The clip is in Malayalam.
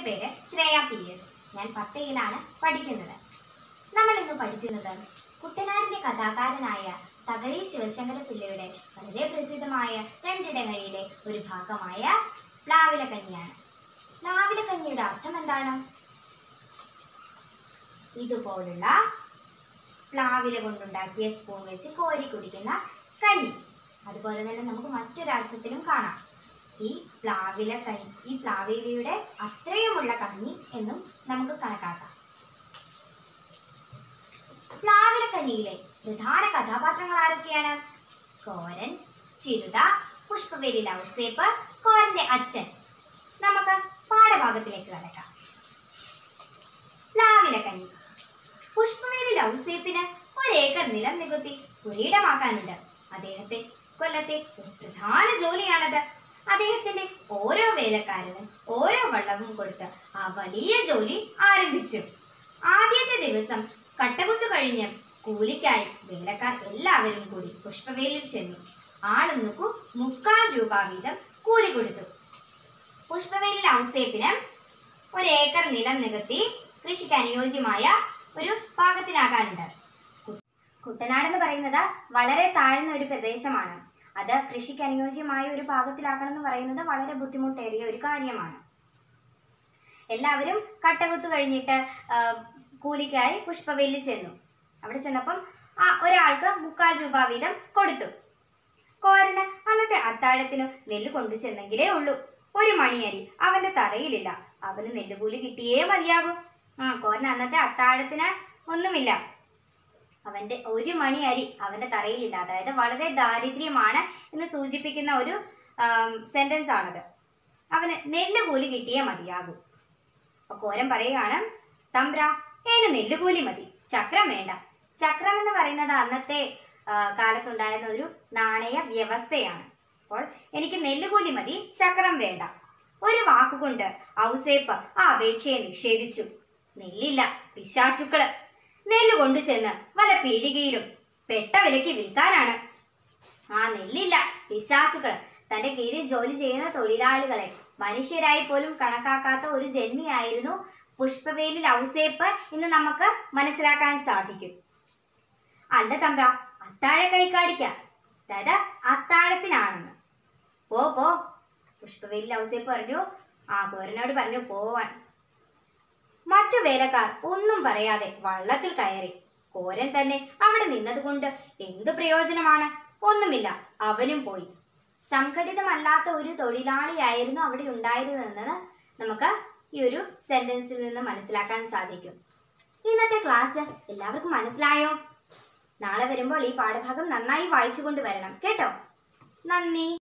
പേര് ശ്രേയ പി എസ് ഞാൻ പത്തയിലാണ് പഠിക്കുന്നത് നമ്മൾ ഇന്ന് പഠിക്കുന്നത് കുട്ടനാടിന്റെ കഥാകാരനായ തകഴി ശിവശങ്കര പിള്ളയുടെ വളരെ പ്രസിദ്ധമായ രണ്ടിടങ്ങളിലെ ഒരു ഭാഗമായ പ്ലാവിലക്കഞ്ഞിയാണ് പ്ലാവിലക്കഞ്ഞിയുടെ അർത്ഥം എന്താണ് ഇതുപോലുള്ള പ്ലാവില കൊണ്ടുണ്ടാക്കിയ സ്പൂൺ വെച്ച് കോരി കുടിക്കുന്ന കഞ്ഞി അതുപോലെ തന്നെ നമുക്ക് മറ്റൊരർത്ഥത്തിലും കാണാം ഈ പ്ലാവില കഞ്ഞി ഈ പ്ലാവിലയുടെ അത്രയുമുള്ള കഞ്ഞി എന്നും നമുക്ക് കണക്കാക്കാം പ്ലാവില കഞ്ഞിയിലെ പ്രധാന കഥാപാത്രങ്ങൾ ആരൊക്കെയാണ് കോരൻ ചിരുത പുഷ്പവേലി ലൗസേപ്പ് കോരന്റെ അച്ഛൻ നമുക്ക് പാഠഭാഗത്തിലേക്ക് കടക്കാം പ്ലാവില കഞ്ഞി പുഷ്പവേലി ലൗസേപ്പിന് ഒരേക്കർ നിലം നികത്തി പുരീടമാക്കാനുണ്ട് അദ്ദേഹത്തെ കൊല്ലത്തെ ഒരു പ്രധാന ജോലിയാണത് അദ്ദേഹത്തിന്റെ ഓരോ വേലക്കാരനും ഓരോ വള്ളവും കൊടുത്ത് ആ വലിയ ജോലി ആരംഭിച്ചു ആദ്യത്തെ ദിവസം കട്ടകുത്തു കഴിഞ്ഞ് കൂലിക്കായി വേലക്കാർ എല്ലാവരും കൂടി പുഷ്പവേലിൽ ചെന്നു ആളുന്നുക്കു മുക്കാൽ രൂപ വീതം കൂലി കൊടുത്തു പുഷ്പവേലിൽ ഔസേപ്പിന് ഒരു ഏക്കർ നിലം നികത്തി കൃഷിക്ക് അനുയോജ്യമായ ഒരു പാകത്തിലാകാനുണ്ട് കു- കുട്ടനാട് എന്ന് പറയുന്നത് വളരെ താഴ്ന്ന ഒരു പ്രദേശമാണ് അത് കൃഷിക്ക് അനുയോജ്യമായ ഒരു പാകത്തിലാക്കണം എന്ന് പറയുന്നത് വളരെ ബുദ്ധിമുട്ടേറിയ ഒരു കാര്യമാണ് എല്ലാവരും കട്ടകുത്ത് കഴിഞ്ഞിട്ട് ആ, കൂലിക്കായി പുഷ്പവേലിൽ ചെന്നു അവിടെ ചെന്നപ്പം ആ ഒരാൾക്ക് മുക്കാൽ രൂപ വീതം കൊടുത്തു കോരന് അന്നത്തെ അത്താഴത്തിന് നെല്ല് കൊണ്ടു ചെന്നെങ്കിലേ ഉള്ളൂ ഒരു മണിയരി അവന്റെ തറയിലില്ല അവന് നെല്ലുകൂലി കിട്ടിയേ മതിയാകും ആ കോരൻ അന്നത്തെ അത്താഴത്തിന് ഒന്നുമില്ല അവന്റെ ഒരു മണി അരി അവന്റെ തറയിലില്ല അതായത് വളരെ ദാരിദ്ര്യമാണ് എന്ന് സൂചിപ്പിക്കുന്ന ഒരു സെന്റൻസ് ആണത് അവന് നെല്ല് കൂലി കിട്ടിയേ മതിയാകൂ അപ്പൊ കോരൻ പറയുകയാണ് തമ്പ്ര ഏന് നെല്ലുകൂലി മതി ചക്രം വേണ്ട ചക്രം എന്ന് പറയുന്നത് അന്നത്തെ ആ, കാലത്തുണ്ടായിരുന്ന ഒരു നാണയ വ്യവസ്ഥയാണ് അപ്പോൾ എനിക്ക് നെല്ലുകൂലി മതി ചക്രം വേണ്ട ഒരു വാക്കുകൊണ്ട് ഔസേപ്പ് ആ അപേക്ഷയെ നിഷേധിച്ചു നെല്ലില്ല പിശാശുക്കള് നെല്ല് കൊണ്ടുചെന്ന് വല്ല പീടികയിലും പെട്ട വിലയ്ക്ക് വിൽക്കാനാണ് ആ നെല്ലില്ല പിശാസുകൾ തന്റെ കീഴിൽ ജോലി ചെയ്യുന്ന തൊഴിലാളികളെ മനുഷ്യരായി പോലും കണക്കാക്കാത്ത ഒരു ജന്മിയായിരുന്നു പുഷ്പവേലിൽ ഔസേപ്പ് എന്ന് നമുക്ക് മനസ്സിലാക്കാൻ സാധിക്കും അല്ല തമ്പ്ര അത്താഴ കൈക്കാടിക്ക അതായത് അത്താഴത്തിനാണെന്ന് പോ പോ പുഷ്പവേലിൽ ഔസേപ്പ് പറഞ്ഞു ആ കോരനോട് പറഞ്ഞു പോവാൻ മറ്റു വേലക്കാർ ഒന്നും പറയാതെ വള്ളത്തിൽ കയറി കോരൻ തന്നെ അവിടെ നിന്നതുകൊണ്ട് എന്തു പ്രയോജനമാണ് ഒന്നുമില്ല അവനും പോയി സംഘടിതമല്ലാത്ത ഒരു തൊഴിലാളിയായിരുന്നു അവിടെ ഉണ്ടായിരുന്നതെന്ന് നമുക്ക് ഈ ഒരു സെന്റൻസിൽ നിന്ന് മനസ്സിലാക്കാൻ സാധിക്കും ഇന്നത്തെ ക്ലാസ് എല്ലാവർക്കും മനസ്സിലായോ നാളെ വരുമ്പോൾ ഈ പാഠഭാഗം നന്നായി വായിച്ചു കൊണ്ട് വരണം കേട്ടോ നന്ദി